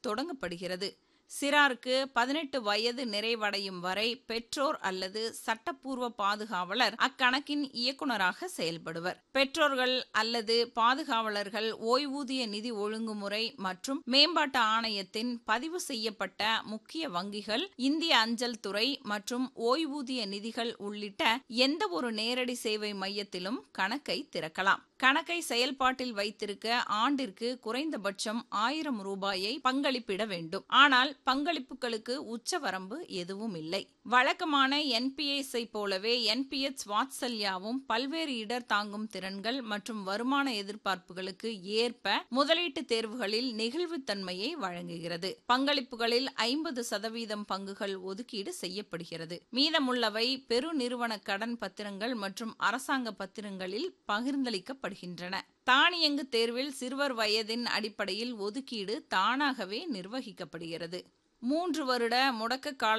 தொடங்கப்படுகிறது சிறாருக்கு பதினெட்டு வயது நிறைவடையும் வரை பெற்றோர் அல்லது சட்டப்பூர்வ பாதுகாவலர் அக்கணக்கின் இயக்குநராக செயல்படுவர் பெற்றோர்கள் அல்லது பாதுகாவலர்கள் ஓய்வூதிய நிதி ஒழுங்குமுறை மற்றும் மேம்பாட்டு ஆணையத்தின் பதிவு செய்யப்பட்ட முக்கிய வங்கிகள் இந்திய அஞ்சல் துறை மற்றும் ஓய்வூதிய நிதிகள் உள்ளிட்ட எந்த ஒரு நேரடி சேவை மையத்திலும் கணக்கை திறக்கலாம் கணக்கை செயல்பாட்டில் வைத்திருக்க ஆண்டிற்கு குறைந்தபட்சம் ஆயிரம் ரூபாயை பங்களிப்பிட வேண்டும் ஆனால் பங்களிப்புகளுக்கு உச்சவரம்பு எதுவும் இல்லை வழக்கமான என்பிஎஸ் போலவே என்பிஎஸ் வாத்சல்யாவும் பல்வேறு இடர் தாங்கும் திறன்கள் மற்றும் வருமான எதிர்பார்ப்புகளுக்கு ஏற்ப முதலீட்டு தேர்வுகளில் நெகிழ்வுத்தன்மையை வழங்குகிறது பங்களிப்புகளில் ஐம்பது சதவீதம் பங்குகள் ஒதுக்கீடு செய்யப்படுகிறது மீதமுள்ளவை பெருநிறுவன கடன் பத்திரங்கள் மற்றும் அரசாங்க பத்திரங்களில் பகிர்ந்தளிக்கப்படுகின்றன தானியங்கு தேர்வில் சிறுவர் வயதின் அடிப்படையில் ஒதுக்கீடு தானாகவே நிர்வகிக்கப்படுகிறது மூன்று வருட முடக்க கால